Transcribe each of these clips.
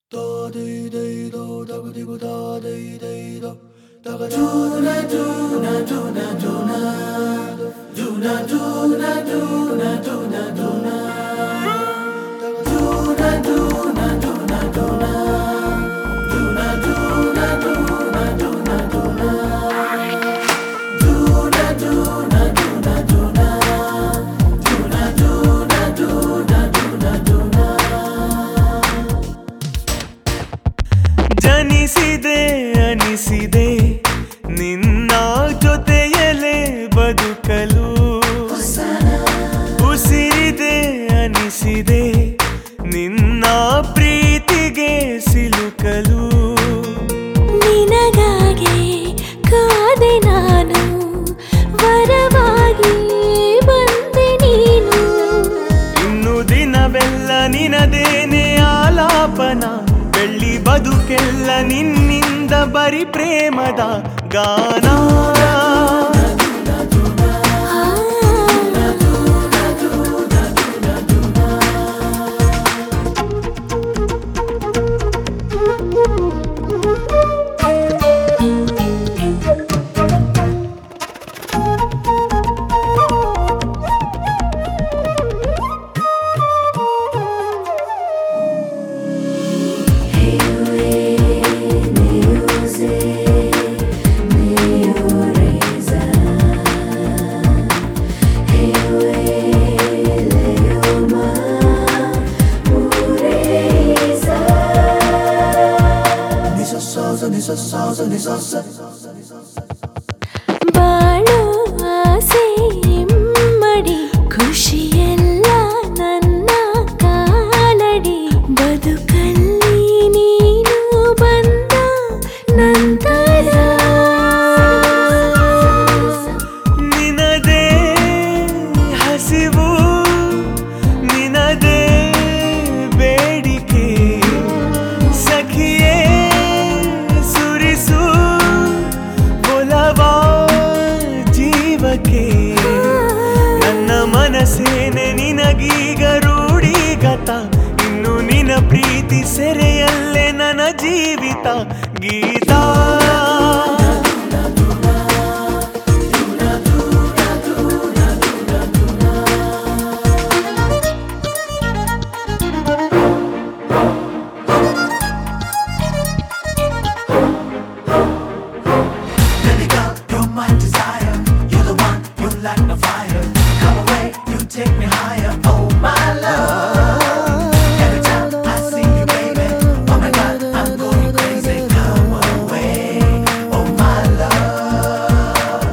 ಜನಿಸಿದೆ ಅನಿಸಿದೆ ನಿನ್ನ ಜೊತೆಯಲೇ ಬದುಕಲು ಉಸಿರಿದೆ ಅನಿಸಿದೆ ನಿನ್ನ ಪ್ರೀತಿಗೆ ಸಿಲುಕಲು ನಿನಗಾಗೆ ಕಾದೆ ನಾನು ವರವಾಗಿ ಬಂದೆ ನೀನು ಇನ್ನು ದಿನವೆಲ್ಲ ನಿನದೇನೆ ಆಲಾಪನ ಬೆಳ್ಳಿ ಬದುಕೆಲ್ಲ ನಿನ್ನಿಂದ ಬರಿ ಪ್ರೇಮದ ಗಾನ ಆ, ಬಾಳೋ ಆಸೆ ಇಮ್ಮಡಿ ಖುಷಿಯೆಲ್ಲ ನನ್ನ ಕಾಲಡಿ ಬದುಕಲ್ಲಿ ನೀನು ಬಂದ ನಂತರ ನಿನದೇ ಹಸಿವು ನಿನದೇ ಬೇಡಿಕೆ ಸಖಿಯೇ ಸುರಿಸು ಒಲವ ಜೀವಕ್ಕೆ ನನ್ನ ಮನಸ್ಸೇನೆ ನಿನಗೀಗ ರೂಢಿಗತ ಇನ್ನು ನಿನ ಪ್ರೀತಿ ಸೆರೆಯಲ್ಲೇ ನನ್ನ ಜೀವಿತ Geetha You're my desire. You're the one. You light the fire. Come away. You take me higher. Oh my love. Every time I see you, baby. Oh my God, I'm going crazy. Come away. Oh my love.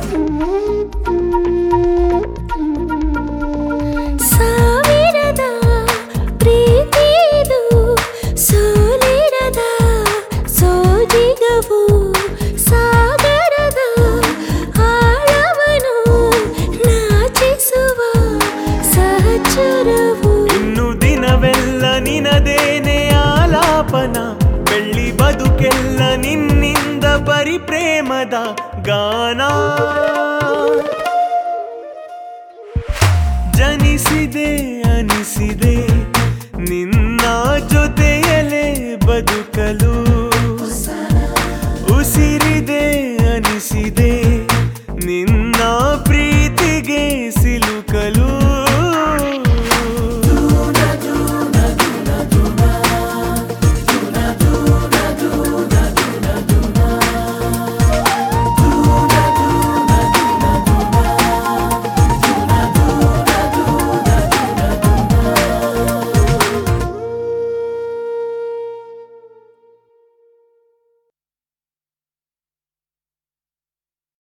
ಸಾವಿರದ ಪ್ರೀತಿದು ಸೋಲಿರದ ಸೋಜಿಗವು ಸಾಗರದ ಆಳವನು ನಾಚಿಸುವ ಸಹಚರವು ಇನ್ನು ದಿನವೆಲ್ಲ ನಿನದೇನೆ ಆಲಾಪನ ಬೆಳ್ಳಿ ಬದುಕೆಲ್ಲ ನಿನ್ನಿಂದ ಪರಿಪ್ರೇಮದ ಗಾನ ಜನಿಸಿದೆ ಅನಿಸಿದೆ ನಿನ್ನ ಜೊತೆ